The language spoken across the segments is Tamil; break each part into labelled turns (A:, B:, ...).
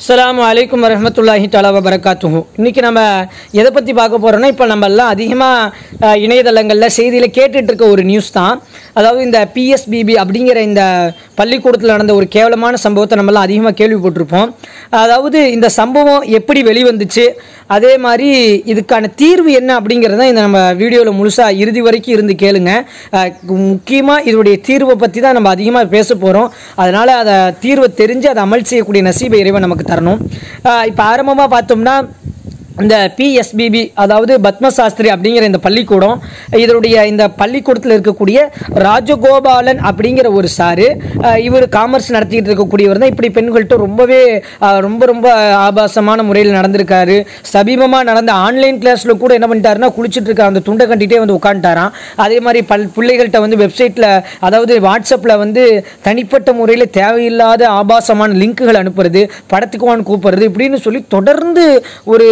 A: அஸ்ஸலாமு அலைக்கும் வரஹ்மத்துல்லாஹி தஆலா வபரகாத்துஹு இன்னைக்கு நம்ம எதை பற்றி பார்க்க போகிறோம்னா இப்போ நம்ம எல்லாம் அதிகமாக இணையதளங்களில் செய்தியில் கேட்டுட்டு இருக்க ஒரு நியூஸ் தான் அதாவது இந்த பிஎஸ்பிபி அப்படிங்கிற இந்த பள்ளிக்கூடத்தில் நடந்த ஒரு கேவலமான சம்பவத்தை நம்மலாம் அதிகமாக கேள்விப்பட்டிருப்போம் அதாவது இந்த சம்பவம் எப்படி வெளிவந்துச்சு அதே மாதிரி இதுக்கான தீர்வு என்ன அப்படிங்கிறத இந்த நம்ம வீடியோவில் முழுசாக இறுதி வரைக்கும் இருந்து கேளுங்க முக்கியமாக இதனுடைய தீர்வை பற்றி தான் நம்ம அதிகமாக பேச போகிறோம் அதனால் அதை தீர்வை தெரிஞ்சு அதை அமல் செய்யக்கூடிய நசீபை இறைவன் நமக்கு தரணும் இப்போ ஆரம்பமாக பார்த்தோம்னா இந்த பிஎஸ்பிபி அதாவது பத்மசாஸ்திரி அப்படிங்கிற இந்த பள்ளிக்கூடம் இதனுடைய இந்த பள்ளிக்கூடத்தில் இருக்கக்கூடிய ராஜகோபாலன் அப்படிங்கிற ஒரு சாரு அஹ், இவர் காமர்ஸ் நடத்திட்டு இருக்கக்கூடியவர் தான் இப்படி பெண்கள்கிட்ட ரொம்பவே அஹ், ரொம்ப ரொம்ப ஆபாசமான முறையில் நடந்திருக்காரு சமீபமாக நடந்த ஆன்லைன் கிளாஸில் கூட என்ன பண்ணிட்டாருன்னா குளிச்சுட்டு இருக்க அந்த துண்டை கட்டிட்டே வந்து உட்காந்துட்டாராம் அதே மாதிரி பல் பிள்ளைகள்கிட்ட வந்து வெப்சைட்டில் அதாவது வாட்ஸ்அப்பில் வந்து தனிப்பட்ட முறையில் தேவையில்லாத ஆபாசமான லிங்க்குகள் அனுப்புறது படத்துக்குவான்னு கூப்பிடுறது இப்படின்னு சொல்லி தொடர்ந்து ஒரு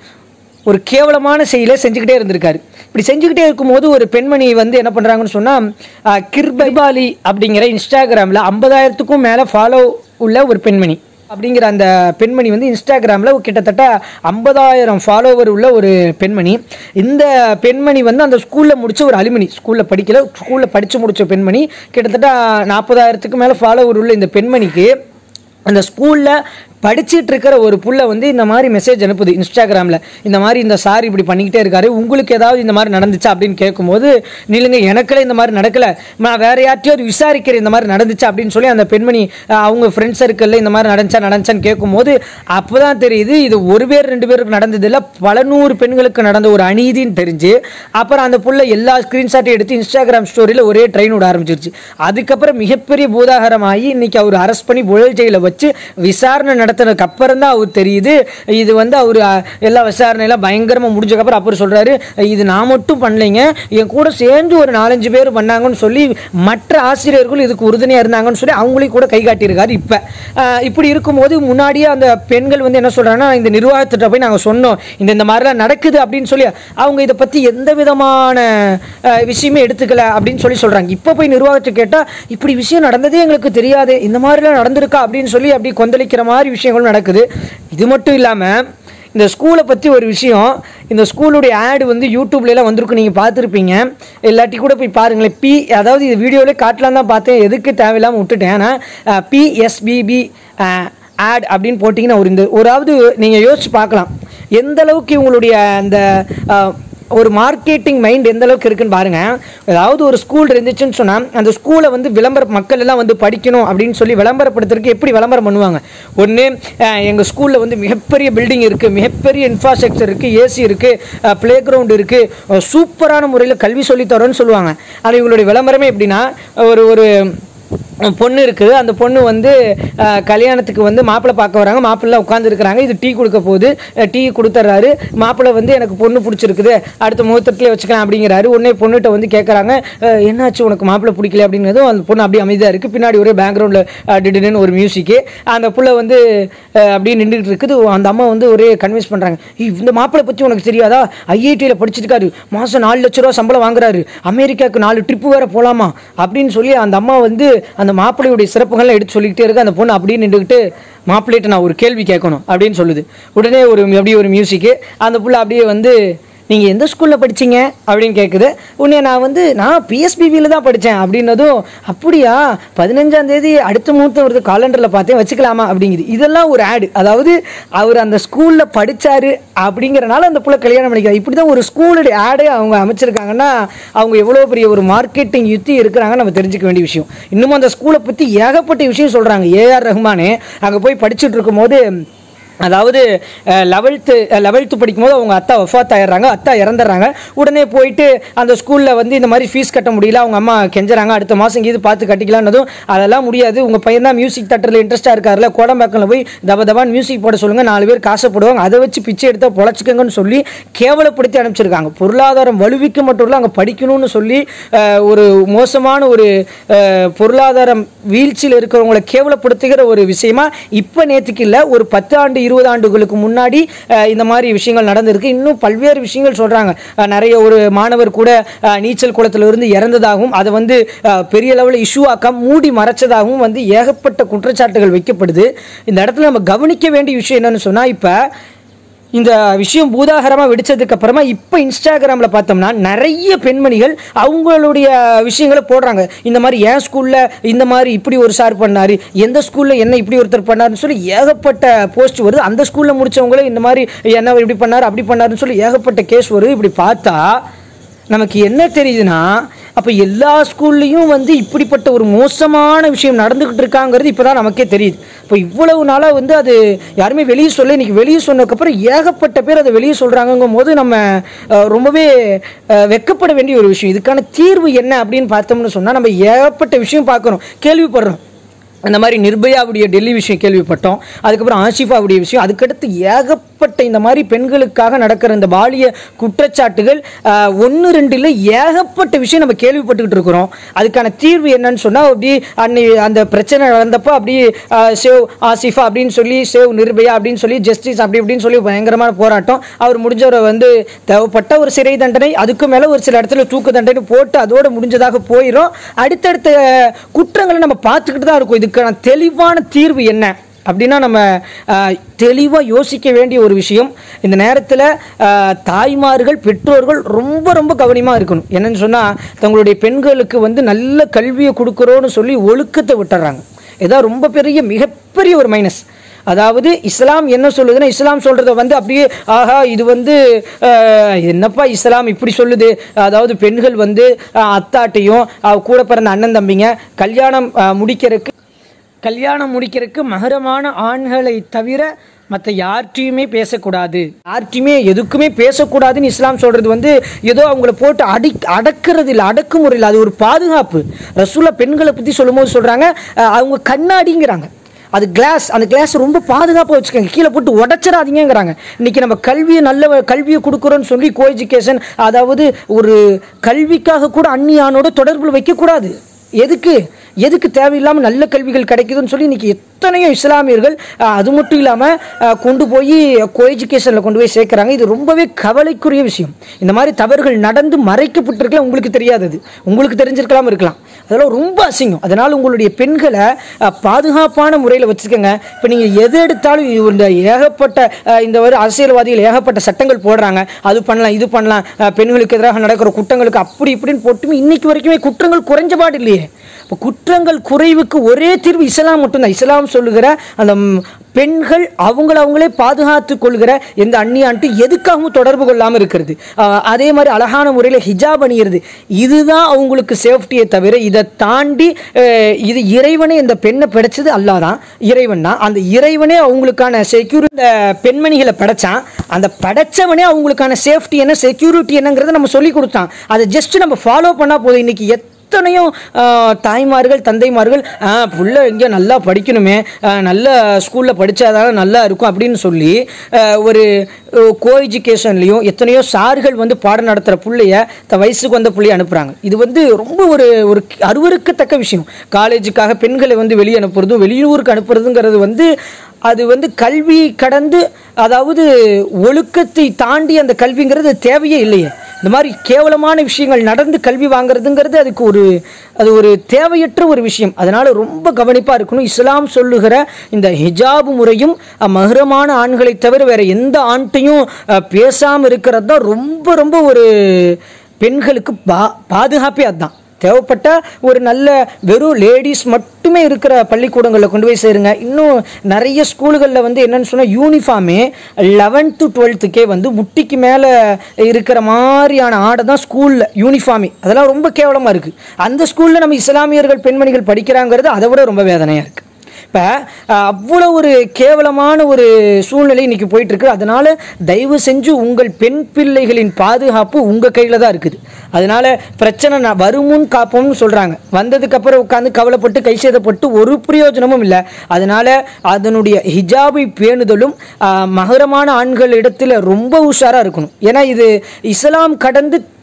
A: ஒரு கேவலமான செயலை செஞ்சுக்கிட்டே இருந்திருக்காரு இப்படி செஞ்சுக்கிட்டே இருக்கும்போது ஒரு பெண்மணி வந்து என்ன பண்ணுறாங்கன்னு சொன்னால் கிர்பைபாலி அப்படிங்கிற இன்ஸ்டாகிராமில் ஐம்பதாயிரத்துக்கும் மேலே ஃபாலோ உள்ள ஒரு பெண்மணி அப்படிங்கிற அந்த பெண்மணி வந்து இன்ஸ்டாகிராமில் கிட்டத்தட்ட ஐம்பதாயிரம் ஃபாலோவர் உள்ள ஒரு பெண்மணி இந்த பெண்மணி வந்து அந்த ஸ்கூலில் முடிச்ச ஒரு அலுமினி ஸ்கூலில் படிக்கல ஸ்கூலில் படித்து முடிச்ச பெண்மணி கிட்டத்தட்ட நாற்பதாயிரத்துக்கு மேலே ஃபாலோவர் உள்ள இந்த பெண்மணிக்கு அந்த ஸ்கூலில் படிச்சிட்டு இருக்கிற ஒரு புள்ள வந்து இந்த மாதிரி மெசேஜ் அனுப்புது இன்ஸ்டாகிராமில் இந்த மாதிரி இந்த சார் இப்படி பண்ணிக்கிட்டே இருக்காரு உங்களுக்கு ஏதாவது இந்த மாதிரி நடந்துச்சா அப்படின்னு கேட்கும்போது நில்லுங்க எனக்குள்ள இந்த மாதிரி நடக்கல நான் வேற யார்ட்டையாவது விசாரிக்கிறேன் இந்த மாதிரி நடந்துச்சா அப்படின்னு சொல்லி அந்த பெண்மணி அஹ், அவங்க ஃப்ரெண்ட் சர்க்கிளில் இந்த மாதிரி நடந்துச்சா நடந்துச்சான்னு கேட்கும்போது அப்போ தான் தெரியுது இது ஒரு பேர் ரெண்டு பேருக்கு நடந்தது இல்லை பல நூறு பெண்களுக்கு நடந்த ஒரு அநீதின்னு தெரிஞ்சு அப்புறம் அந்த புள்ள எல்லா ஸ்க்ரீன்ஷாட்டையும் எடுத்து இன்ஸ்டாகிராம் ஸ்டோரியில் ஒரே ட்ரெயின் விட ஆரம்பிச்சிருச்சு அதுக்கப்புறம் மிகப்பெரிய பூதாகரமாகி இன்னைக்கு அவர் அரெஸ்ட் பண்ணி புழல் ஜெயில வச்சு விசாரணை நடத்தினதுக்கு அப்புறம் தான் அவர் தெரியுது இது வந்து அவர் எல்லா விசாரணையெல்லாம் பயங்கரமாக முடிஞ்சக்கப்புறம் அப்புறம் சொல்றாரு இது நான் மட்டும் பண்ணலைங்க என் கூட சேர்ந்து ஒரு நாலஞ்சு பேர் பண்ணாங்கன்னு சொல்லி மற்ற ஆசிரியர்கள் இதுக்கு உறுதுணையாக இருந்தாங்கன்னு சொல்லி அவங்களையும் கூட கை காட்டியிருக்காரு இப்போ இப்படி இருக்கும்போது முன்னாடியே அந்த பெண்கள் வந்து என்ன சொல்றாங்கன்னா இந்த நிர்வாகத்திட்ட போய் நாங்கள் சொன்னோம் இந்த இந்த மாதிரிலாம் நடக்குது அப்படின்னு சொல்லி அவங்க இதை பற்றி எந்த விதமான அஹ், விஷயமே எடுத்துக்கல அப்படின்னு சொல்லி சொல்றாங்க இப்போ போய் நிர்வாகத்தை கேட்டால் இப்படி விஷயம் நடந்ததே எங்களுக்கு தெரியாது இந்த மாதிரிலாம் நடந்திருக்கா அப்படின்னு சொல்லி அப்படி கொந்தளிக்கிற மாதிரி விஷயங்களும் நடக்குது இது மட்டும் இல்லாமல் இந்த ஸ்கூலை பற்றி ஒரு விஷயம் இந்த ஸ்கூலுடைய ஆடு வந்து யூடியூப்ல எல்லாம் வந்திருக்கு நீங்கள் பார்த்துருப்பீங்க இல்லாட்டி கூட போய் பாருங்களேன் பி அதாவது இது வீடியோவிலே காட்டலாம் தான் பார்த்தேன் எதுக்கு தேவையில்லாமல் விட்டுட்டேன் ஆனால் பிஎஸ்பிபி ஆட் அப்படின்னு போட்டிங்கன்னா ஒரு இந்த ஒராவது நீங்கள் யோசிச்சு பார்க்கலாம் எந்த அளவுக்கு இவங்களுடைய அந்த அஹ், ஒரு மார்க்கெட்டிங் மைண்ட் எந்த அளவுக்கு இருக்குன்னு பாருங்க ஏதாவது ஒரு ஸ்கூல் இருந்துச்சுன்னு சொன்னால் அந்த ஸ்கூலை வந்து விளம்பர மக்கள் எல்லாம் வந்து படிக்கணும் அப்படின்னு சொல்லி விளம்பரப்படுத்துறதுக்கு எப்படி விளம்பரம் பண்ணுவாங்க ஒன்று எங்கள் ஸ்கூலில் வந்து மிகப்பெரிய பில்டிங் இருக்குது மிகப்பெரிய இன்ஃப்ராஸ்ட்ரக்சர் இருக்குது ஏசி இருக்குது ப்ளே கிரவுண்ட் இருக்குது சூப்பரான முறையில் கல்வி சொல்லித் தரோன்னு சொல்லுவாங்க ஆனால் இவங்களுடைய விளம்பரமே எப்படின்னா ஒரு ஒரு பொண்ணு இருக்குது அந்த பொண்ணு வந்து அஹ், கல்யாணத்துக்கு வந்து மாப்பிள்ளை பார்க்க வராங்க மாப்பிள்ளை உட்காந்துருக்குறாங்க இது டீ கொடுக்க போகுது அஹ், டீ கொடுத்துட்றாரு மாப்பிள்ளை வந்து எனக்கு பொண்ணு பிடிச்சிருக்குது அடுத்த முகூர்த்தத்தில் வச்சுக்கலாம் அப்படிங்கிறாரு உடனே பொண்ணுகிட்ட வந்து கேட்குறாங்க என்னாச்சு உனக்கு மாப்பிள்ளை பிடிக்கல அப்படிங்கிறதும் அந்த பொண்ணு அப்படியே அமைதியாக இருக்குது பின்னாடி ஒரே பேக்ரவுண்டில் டிடின்னு ஒரு மியூசிக்கு அந்த புள்ள வந்து அஹ், அப்படியே நின்றுட்டு இருக்குது அந்த அம்மா வந்து ஒரே கன்வின்ஸ் பண்ணுறாங்க இந்த மாப்பிள்ளை பற்றி உனக்கு தெரியாதா ஐஐடியில் படிச்சிருக்காரு மாதம் நாலு லட்ச ரூபா சம்பளம் வாங்குறாரு அமெரிக்காவுக்கு நாலு ட்ரிப்பு வேற போகலாமா அப்படின்னு சொல்லி அந்த அம்மா வந்து அந்த மாப்பிள்ளையுடைய சிறப்புகள்லாம் எடுத்து சொல்லிக்கிட்டே இருக்கு அந்த பொண்ணு அப்படியே நின்றுக்கிட்டு மாப்பிள்ளைகிட்ட நான் ஒரு கேள்வி கேட்கணும் அப்படின்னு சொல்லுது உடனே ஒரு அப்படியே ஒரு மியூசிக்கு அந்த புள்ள அப்படியே வந்து நீங்கள் எந்த ஸ்கூலில் படிச்சீங்க அப்படின்னு கேட்குது உடனே நான் வந்து நான் பிஎஸ்பிபியில் தான் படித்தேன் அப்படின்னதும் அப்படியா பதினஞ்சாம் தேதி அடுத்த முகூர்த்தம் வருது காலண்டரில் பார்த்தேன் வச்சுக்கலாமா அப்படிங்குது இதெல்லாம் ஒரு ஆடு அதாவது அவர் அந்த ஸ்கூலில் படித்தாரு அப்படிங்கிறனால அந்த புள்ள கல்யாணம் பண்ணிக்கிறார் இப்படி தான் ஒரு ஸ்கூலுடைய ஆடே அவங்க அமைச்சிருக்காங்கன்னா அவங்க எவ்வளோ பெரிய ஒரு மார்க்கெட்டிங் யுத்தி இருக்கிறாங்கன்னு நம்ம தெரிஞ்சுக்க வேண்டிய விஷயம் இன்னும் அந்த ஸ்கூலை பற்றி ஏகப்பட்ட விஷயம் சொல்கிறாங்க ஏஆர் ரஹ்மானே அங்கே போய் படிச்சுட்டு இருக்கும்போது அதாவது லெவல்த்து லெவல்த்து படிக்கும்போது அவங்க அத்தா வஃபாத் ஆயிடுறாங்க அத்தா இறந்துடுறாங்க உடனே போயிட்டு அந்த ஸ்கூலில் வந்து இந்த மாதிரி ஃபீஸ் கட்ட முடியல அவங்க அம்மா கெஞ்சுறாங்க அடுத்த மாதம் இது பார்த்து கட்டிக்கலான்னதும் அதெல்லாம் முடியாது உங்கள் பையன் தான் மியூசிக் தட்டுறதுல இன்ட்ரெஸ்ட்டாக இருக்காருல்ல கோடம்பாக்கில் போய் தப தபான்னு மியூசிக் போட சொல்லுங்கள் நாலு பேர் காசை போடுவாங்க அதை வச்சு பிச்சை எடுத்தால் பொழைச்சிக்கங்கன்னு சொல்லி கேவலப்படுத்தி அனுப்பிச்சிருக்காங்க பொருளாதாரம் வலுவிக்க மட்டும் இல்லை அங்கே படிக்கணும்னு சொல்லி அஹ், ஒரு மோசமான ஒரு அஹ், பொருளாதாரம் வீழ்ச்சியில் இருக்கிறவங்களை கேவலப்படுத்துகிற ஒரு விஷயமா இப்போ நேற்றுக்கு இல்லை ஒரு பத்து ஆண்டு இருபது ஆண்டுகளுக்கு முன்னாடி அஹ், இந்த மாதிரி விஷயங்கள் நடந்திருக்கு இன்னும் பல்வேறு விஷயங்கள் சொல்கிறாங்க நிறைய ஒரு மாணவர் கூட அஹ், நீச்சல் குளத்துல இருந்து இறந்ததாகவும் அதை வந்து அஹ், பெரிய லெவலில் இஷ்யூ ஆக்காம மூடி மறைச்சதாகவும் வந்து ஏகப்பட்ட குற்றச்சாட்டுகள் வைக்கப்படுது இந்த இடத்துல நம்ம கவனிக்க வேண்டிய விஷயம் என்னன்னு சொன்னால் இப்போ இந்த விஷயம் பூதாகரமாக வெடிச்சதுக்கு அப்புறமா இப்போ இன்ஸ்டாகிராமில் பார்த்தோம்னா நிறைய பெண்மணிகள் அவங்களுடைய விஷயங்களை போடுறாங்க இந்த மாதிரி என் ஸ்கூலில் இந்த மாதிரி இப்படி ஒரு சார் பண்ணார் எந்த ஸ்கூலில் என்ன இப்படி ஒருத்தர் பண்ணாருன்னு சொல்லி ஏகப்பட்ட போஸ்ட் வருது அந்த ஸ்கூலில் முடிச்சவங்களே இந்த மாதிரி என்ன இப்படி பண்ணார் அப்படி பண்ணாருன்னு சொல்லி ஏகப்பட்ட கேஸ் வருது இப்படி பார்த்தா நமக்கு என்ன தெரியுதுன்னா அப்போ எல்லா ஸ்கூல்லையும் வந்து இப்படிப்பட்ட ஒரு மோசமான விஷயம் நடந்துக்கிட்டு இருக்காங்கிறது இப்போ தான் நமக்கே தெரியுது இப்போ இவ்வளவு நாளாக வந்து அது யாருமே வெளியே சொல்ல இன்னைக்கு வெளியே சொன்னதுக்கப்புறம் ஏகப்பட்ட பேர் அதை வெளியே சொல்கிறாங்கங்கும் போது நம்ம அஹ், ரொம்பவே அஹ், வெட்கப்பட வேண்டிய ஒரு விஷயம் இதுக்கான தீர்வு என்ன அப்படின்னு பார்த்தோம்னு சொன்னால் நம்ம ஏகப்பட்ட விஷயம் பார்க்குறோம் கேள்விப்படுறோம் அந்த மாதிரி நிர்பயாவுடைய டெல்லி விஷயம் கேள்விப்பட்டோம் அதுக்கப்புறம் ஆசிஃபாவுடைய விஷயம் அதுக்கடுத்து ஏகப்பட்ட இந்த மாதிரி பெண்களுக்காக நடக்கிற இந்த பாலிய குற்றச்சாட்டுகள் ஒன்று ரெண்டு இல்லை ஏகப்பட்ட விஷயம் நம்ம கேள்விப்பட்டுக்கிட்டு இருக்கிறோம் அதுக்கான தீர்வு என்னன்னு சொன்னால் அப்படி அன்னை அந்த பிரச்சனை நடந்தப்போ அப்படி சேவ் ஆசிஃபா அப்படின்னு சொல்லி சேவ் நிர்பயா அப்படின்னு சொல்லி ஜஸ்டிஸ் அப்படி இப்படின்னு சொல்லி பயங்கரமான போராட்டம் அவர் முடிஞ்சவரை வந்து தேவைப்பட்ட ஒரு சிறை தண்டனை அதுக்கு மேலே ஒரு சில இடத்துல தூக்கு தண்டனை போட்டு அதோட முடிஞ்சதாக போயிடும் அடுத்தடுத்த குற்றங்களை நம்ம பார்த்துக்கிட்டு தான் இருக்கோம் இதுக்கான தெளிவான தீர்வு என்ன அப்படின்னா நம்ம தெளிவாக யோசிக்க வேண்டிய ஒரு விஷயம் இந்த நேரத்தில் தாய்மார்கள் பெற்றோர்கள் ரொம்ப ரொம்ப கவனமாக இருக்கணும் என்னன்னு சொன்னால் தங்களுடைய பெண்களுக்கு வந்து நல்ல கல்வியை கொடுக்குறோன்னு சொல்லி ஒழுக்கத்தை விட்டுறாங்க இதான் ரொம்ப பெரிய மிகப்பெரிய ஒரு மைனஸ் அதாவது இஸ்லாம் என்ன சொல்லுதுன்னா இஸ்லாம் சொல்றத வந்து அப்படியே ஆஹா இது வந்து அஹ், என்னப்பா இஸ்லாம் இப்படி சொல்லுது அதாவது பெண்கள் வந்து அஹ், அத்தாட்டையும் அவ கூட பிறந்த அண்ணன் தம்பிங்க கல்யாணம் அஹ், முடிக்கிறதுக்கு கல்யாணம் முடிக்கிறதுக்கு மகரமான ஆண்களை தவிர மற்ற யார்கிட்டையுமே பேசக்கூடாது யார்கிட்டையுமே எதுக்குமே பேசக்கூடாதுன்னு இஸ்லாம் சொல்றது வந்து ஏதோ அவங்கள போட்டு அடி அடக்கிறது இல்லை அடக்குமுறையில் அது ஒரு பாதுகாப்பு ரசூலா பெண்களை பற்றி சொல்லும்போது சொல்றாங்க அஹ், அவங்க கண்ணாடிங்கிறாங்க அது கிளாஸ் அந்த கிளாஸ் ரொம்ப பாதுகாப்பாக வச்சுக்கோங்க கீழே போட்டு உடச்சிடாதீங்கிறாங்க இன்னைக்கு நம்ம கல்வியை நல்ல கல்வியை கொடுக்குறோன்னு சொல்லி கோ எஜுகேஷன் அதாவது ஒரு கல்விக்காக கூட அந்நியானோட தொடர்பில் வைக்கக்கூடாது எதுக்கு எதுக்கு தேவையில்லாமல் நல்ல கல்விகள் கிடைக்குதுன்னு சொல்லி இன்னைக்கு எத்தனையோ இஸ்லாமியர்கள் அஹ், அது மட்டும் இல்லாமல் கொண்டு போய் கோ எஜுகேஷனில் கொண்டு போய் சேர்க்குறாங்க இது ரொம்பவே கவலைக்குரிய விஷயம் இந்த மாதிரி தவறுகள் நடந்து மறைக்கப்பட்டிருக்கலாம் உங்களுக்கு தெரியாதது உங்களுக்கு தெரிஞ்சிருக்கலாம் இருக்கலாம் அதெல்லாம் ரொம்ப அசிங்கம் அதனால் உங்களுடைய பெண்களை அஹ், பாதுகாப்பான முறையில் வச்சுக்கோங்க இப்போ நீங்கள் எது எடுத்தாலும் இது இந்த ஏகப்பட்ட அஹ், இந்த ஒரு அரசியல்வாதிகள் ஏகப்பட்ட சட்டங்கள் போடுறாங்க அது பண்ணலாம் இது பண்ணலாம் அஹ், பெண்களுக்கு எதிராக நடக்கிற குற்றங்களுக்கு அப்படி இப்படின்னு போட்டுமே இன்னைக்கு வரைக்குமே குற்றங்கள் குறைஞ்சபாடு இல்லையே இப்போ குற்றங்கள் குறைவுக்கு ஒரே தீர்வு இஸ்லாம் மட்டும்தான் இஸ்லாம் சொல்லுகிற அந்த ம், பெண்கள் அவங்கள அவங்களே பாதுகாத்து கொள்கிற எந்த அந்நியான்ட்டு எதுக்காகவும் தொடர்பு கொள்ளாமல் இருக்கிறது ஆஹ், அதே மாதிரி அழகான முறையில் ஹிஜாப் அணியிறது இதுதான் அவங்களுக்கு சேஃப்டியை தவிர இதை தாண்டி அஹ், இது இறைவனே இந்த பெண்ணை படைச்சது அல்லாஹ் தான் இறைவன் தான் அந்த இறைவனே அவங்களுக்கான செக்யூரி இந்த பெண்மணிகளை படைச்சான் அந்த படைச்சவனே அவங்களுக்கான சேஃப்டி என்ன செக்யூரிட்டி என்னங்கிறத நம்ம சொல்லி கொடுத்தான் அதை ஜஸ்ட் நம்ம ஃபாலோ பண்ணால் போதும் இன்னைக்கு எத் எத்தனையோ ஆஹ், தாய்மார்கள் தந்தைமார்கள் ஆ, புள்ள எங்கேயோ நல்லா படிக்கணுமே ஆ, நல்ல ஸ்கூலில் படித்தாதான நல்லா இருக்கும் அப்படின்னு சொல்லி ஆஹ், ஒரு கோ எஜுகேஷன்லேயும் எத்தனையோ சார்கள் வந்து பாடம் நடத்துகிற பிள்ளைய த வயசுக்கு வந்த பிள்ளைய அனுப்புகிறாங்க இது வந்து ரொம்ப ஒரு ஒரு அருவருக்கத்தக்க விஷயம் காலேஜுக்காக பெண்களை வந்து வெளியே அனுப்புறதும் வெளியூருக்கு அனுப்புறதுங்கிறது வந்து அது வந்து கல்வி கடந்து அதாவது ஒழுக்கத்தை தாண்டி அந்த கல்விங்கிறது தேவையே இல்லையே இந்த மாதிரி கேவலமான விஷயங்கள் நடந்து கல்வி வாங்குறதுங்கிறது அதுக்கு ஒரு அது ஒரு தேவையற்ற ஒரு விஷயம் அதனால ரொம்ப கவனிப்பாக இருக்கணும் இஸ்லாம் சொல்லுகிற இந்த ஹிஜாப் முறையும் அஹ், மஹ்ரமான ஆண்களை தவிர வேற எந்த ஆண்ட்டையும் அஹ், பேசாம இருக்கிறது தான் ரொம்ப ரொம்ப ஒரு பெண்களுக்கு பா பாதுகாப்பே அதுதான் தேவைப்பட்ட ஒரு நல்ல வெறும் லேடிஸ் மட்டுமே இருக்கிற பள்ளிக்கூடங்களில் கொண்டு போய் சேருங்க இன்னும் நிறைய ஸ்கூல்களில் வந்து என்னன்னு சொன்னால் யூனிஃபார்மே லெவன்த்து டுவெல்த்துக்கே வந்து முட்டிக்கு மேலே இருக்கிற மாதிரியான ஆடை தான் ஸ்கூலில் யூனிஃபார்மே அதெல்லாம் ரொம்ப கேவலமாக இருக்குது அந்த ஸ்கூலில் நம்ம இஸ்லாமியர்கள் பெண்மணிகள் படிக்கிறாங்கிறது அதை விட ரொம்ப வேதனையாக இருக்குது இப்போ அவ்வளோ ஒரு கேவலமான ஒரு சூழ்நிலை இன்னைக்கு போயிட்டு இருக்கு அதனால தயவு செஞ்சு உங்கள் பெண் பிள்ளைகளின் பாதுகாப்பு உங்கள் கையில் தான் இருக்குது அதனால பிரச்சனை நான் வருமுன் காப்போம்னு சொல்கிறாங்க வந்ததுக்கு அப்புறம் உட்காந்து கவலைப்பட்டு கை சேதப்பட்டு ஒரு பிரயோஜனமும் இல்லை அதனால அதனுடைய ஹிஜாபை பேணுதலும் ஆஹ், மகரமான ஆண்கள் இடத்துல ரொம்ப உஷாராக இருக்கணும் ஏன்னா இது இஸ்லாம் கடந்து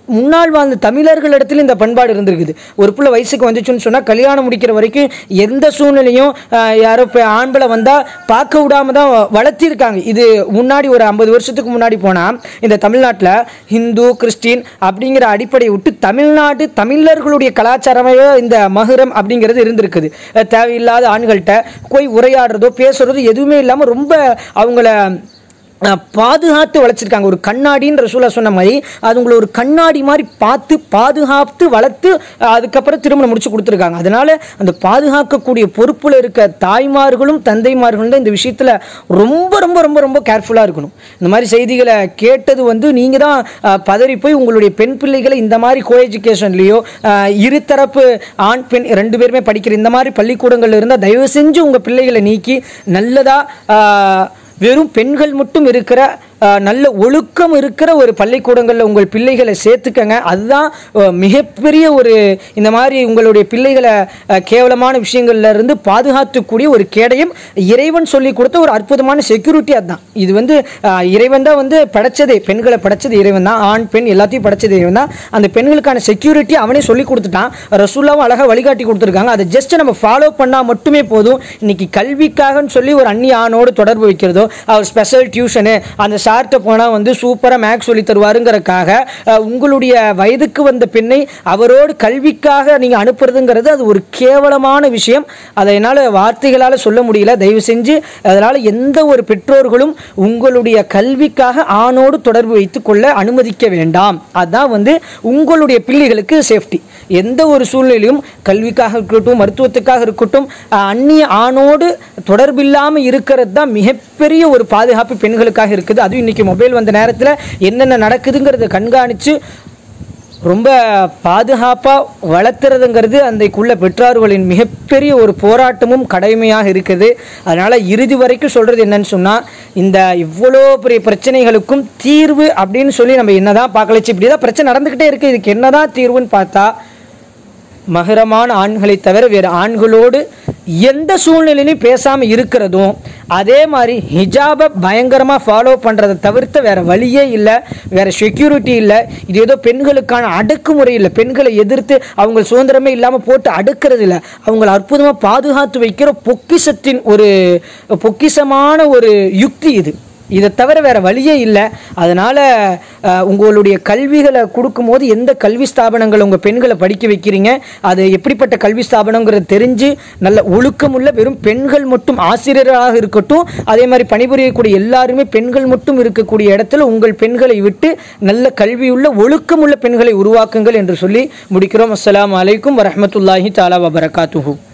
A: முன்னாள் வாழ்ந்த தமிழர்களிடத்தில் இந்த பண்பாடு இருந்திருக்குது ஒரு பிள்ளை வயசுக்கு வந்துச்சுன்னு சொன்னால் கல்யாணம் முடிக்கிற வரைக்கும் எந்த சூழ்நிலையும் ஆஹ், யாரோ இப்போ ஆண்பிளை வந்தால் பார்க்க விடாம தான் வளர்த்திருக்காங்க இது முன்னாடி ஒரு ஐம்பது வருஷத்துக்கு முன்னாடி போனால் இந்த தமிழ்நாட்டில் ஹிந்து கிறிஸ்டின் அப்படிங்கிற அடிப்படையை விட்டு தமிழ்நாட்டு தமிழர்களுடைய கலாச்சாரமே இந்த மகுரம் அப்படிங்கிறது இருந்திருக்குது அஹ், தேவையில்லாத ஆண்கள்கிட்ட போய் உரையாடுறதோ பேசுறதோ எதுவுமே இல்லாமல் ரொம்ப அவங்கள அஹ், பாதுகாத்து வளர்ச்சிருக்காங்க ஒரு கண்ணாடின்னு ரசூலா சொன்ன மாதிரி அது உங்களை ஒரு கண்ணாடி மாதிரி பார்த்து பாதுகாத்து வளர்த்து அஹ், அதுக்கப்புறம் திருமணம் முடிச்சு கொடுத்துருக்காங்க அதனால அந்த பாதுகாக்கக்கூடிய பொறுப்புல இருக்க தாய்மார்களும் தந்தைமார்களும் தான் இந்த விஷயத்துல ரொம்ப ரொம்ப ரொம்ப ரொம்ப கேர்ஃபுல்லாக இருக்கணும் இந்த மாதிரி செய்திகளை கேட்டது வந்து நீங்க தான் அஹ், பதறி போய் உங்களுடைய பெண் பிள்ளைகளை இந்த மாதிரி கோ எஜுகேஷன்லேயோ இருதரப்பு ஆண் பெண் ரெண்டு பேருமே படிக்கிற இந்த மாதிரி பள்ளிக்கூடங்கள்ல இருந்தால் தயவு செஞ்சு உங்க பிள்ளைகளை நீக்கி நல்லதா அஹ், வெறும் பெண்கள் மட்டும் இருக்கிற அஹ், நல்ல ஒழுக்கம் இருக்கிற ஒரு பள்ளிக்கூடங்களில் உங்கள் பிள்ளைகளை சேர்த்துக்கங்க அதுதான் அஹ், மிகப்பெரிய ஒரு இந்த மாதிரி உங்களுடைய பிள்ளைகளை அஹ், கேவலமான விஷயங்கள்ல இருந்து பாதுகாத்துக்கூடிய ஒரு கேடயம் இறைவன் சொல்லி கொடுத்த ஒரு அற்புதமான செக்யூரிட்டி அதுதான் இது வந்து அஹ், இறைவன் தான் வந்து படைச்சதே பெண்களை படைச்சது இறைவன் தான் ஆண் பெண் எல்லாத்தையும் படைச்சது இறைவன் தான் அந்த பெண்களுக்கான செக்யூரிட்டி அவனே சொல்லி கொடுத்துட்டான் ரசூல்லாவும் அழகாக வழிகாட்டி கொடுத்துருக்காங்க அதை ஜஸ்ட் நம்ம ஃபாலோ பண்ணால் மட்டுமே போதும் இன்னைக்கு கல்விக்காகன்னு சொல்லி ஒரு அந்நிய ஆணோடு தொடர்பு வைக்கிறதோ அவர் ஸ்பெஷல் டியூஷனு அந்த சார்கிட்ட போனால் வந்து சூப்பராக மேக்ஸ் சொல்லி தருவாருங்கிறக்காக அஹ், உங்களுடைய வயதுக்கு வந்த பெண்ணை அவரோடு கல்விக்காக நீங்கள் அனுப்புறதுங்கிறது அது ஒரு கேவலமான விஷயம் அதை என்னால் வார்த்தைகளால் சொல்ல முடியல தயவு செஞ்சு அதனால் எந்த ஒரு பெற்றோர்களும் உங்களுடைய கல்விக்காக ஆணோடு தொடர்பு வைத்துக் கொள்ள அனுமதிக்க வேண்டாம் அதான் வந்து உங்களுடைய பிள்ளைகளுக்கு சேஃப்டி எந்த ஒரு சூழ்நிலையும் கல்விக்காக இருக்கட்டும் மருத்துவத்துக்காக இருக்கட்டும் அஹ், அந்நிய ஆணோடு தொடர்பில்லாமல் இருக்கிறது தான் மிகப்பெரிய ஒரு பாதுகாப்பு பெண்களுக்காக இருக்குது அதுவும் இன்னைக்கு மொபைல் வந்த நேரத்தில் என்னென்ன நடக்குதுங்கிறத கண்காணித்து ரொம்ப பாதுகாப்பாக வளர்த்துறதுங்கிறது அன்றைக்குள்ள பெற்றார்களின் மிகப்பெரிய ஒரு போராட்டமும் கடமையாக இருக்குது அதனால் இறுதி வரைக்கும் சொல்கிறது என்னன்னு சொன்னால் இந்த இவ்வளோ பெரிய பிரச்சனைகளுக்கும் தீர்வு அப்படின்னு சொல்லி நம்ம என்னதான் பார்க்கலச்சு இப்படி தான் பிரச்சனை நடந்துக்கிட்டே இருக்குது இதுக்கு என்னதான் தீர்வுன்னு பார்த்தா மகரமான ஆண்களை தவிர வேறு ஆண்களோடு எந்த சூழ்நிலையிலும் பேசாமல் இருக்கிறதும் அதே மாதிரி ஹிஜாபை பயங்கரமாக ஃபாலோ பண்ணுறதை தவிர்த்து வேற வழியே இல்லை வேற செக்யூரிட்டி இல்லை இது ஏதோ பெண்களுக்கான அடக்குமுறை இல்லை பெண்களை எதிர்த்து அவங்க சுதந்திரமே இல்லாமல் போட்டு அடுக்கிறது இல்லை அவங்கள அற்புதமாக பாதுகாத்து வைக்கிற பொக்கிஷத்தின் ஒரு பொக்கிஷமான ஒரு யுக்தி இது இதை தவிர வேற வழியே இல்லை அதனால அஹ், உங்களுடைய கல்விகளை கொடுக்கும்போது எந்த கல்வி ஸ்தாபனங்கள் உங்கள் பெண்களை படிக்க வைக்கிறீங்க அது எப்படிப்பட்ட கல்வி ஸ்தாபனங்கிறத தெரிஞ்சு நல்ல ஒழுக்கமுள்ள வெறும் பெண்கள் மட்டும் ஆசிரியராக இருக்கட்டும் அதே மாதிரி பணிபுரியக்கூடிய எல்லாருமே பெண்கள் மட்டும் இருக்கக்கூடிய இடத்துல உங்கள் பெண்களை விட்டு நல்ல கல்வியுள்ள ஒழுக்கமுள்ள பெண்களை உருவாக்குங்கள் என்று சொல்லி முடிக்கிறோம் அஸ்ஸலாமு அலைக்கும் வரஹ்மத்துல்லாஹி தாலா வபரகாத்துஹு